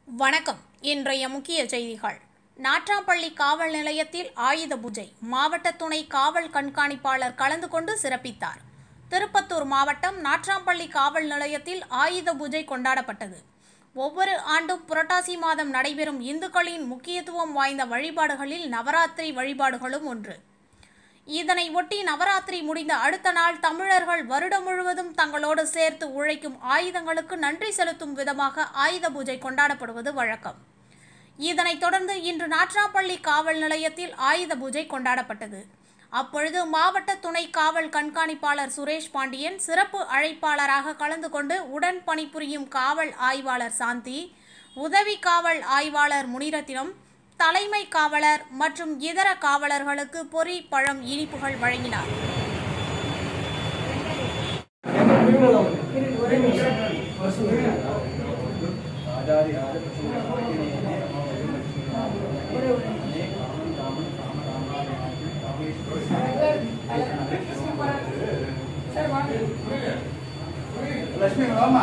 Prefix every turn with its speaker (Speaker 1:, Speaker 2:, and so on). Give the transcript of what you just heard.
Speaker 1: வணக்கம் இன்றைய முக்கிய செய்திகள் நாட்றாம்பள்ளி காவல் நிலையத்தில் ஆயுத பூஜை மாவட்ட துணை காவல் கண்காணிப்பாளர் கலந்து கொண்டு சிறப்பித்தார் திருப்பத்தூர் மாவட்டம் நாட்றாம்பள்ளி காவல் நிலையத்தில் ஆயுத பூஜை கொண்டாடப்பட்டது ஒவ்வொரு ஆண்டும் புரட்டாசி மாதம் நடைபெறும் இந்துக்களின் முக்கியத்துவம் வாய்ந்த வழிபாடுகளில் நவராத்திரி வழிபாடுகளும் ஒன்று இதனை ஒட்டி நவராத்திரி முடிந்த அடுத்த நாள் தமிழர்கள் வருடம் முழுவதும் தங்களோடு சேர்த்து உழைக்கும் ஆயுதங்களுக்கு நன்றி செலுத்தும் விதமாக ஆயுத பூஜை கொண்டாடப்படுவது வழக்கம் இதனைத் தொடர்ந்து இன்று நாட்றாப்பள்ளி காவல் நிலையத்தில் ஆயுத பூஜை கொண்டாடப்பட்டது அப்பொழுது மாவட்ட துணை காவல் கண்காணிப்பாளர் சுரேஷ் பாண்டியன் சிறப்பு அழைப்பாளராக கலந்து கொண்டு உடன் பணிபுரியும் காவல் ஆய்வாளர் சாந்தி உதவி காவல் ஆய்வாளர் முனிரத்தினம் தலைமை காவலர் மற்றும் இதர காவலர்களுக்கு பொறி பழம் இனிப்புகள் வழங்கினார்
Speaker 2: லட்சுமி வாமா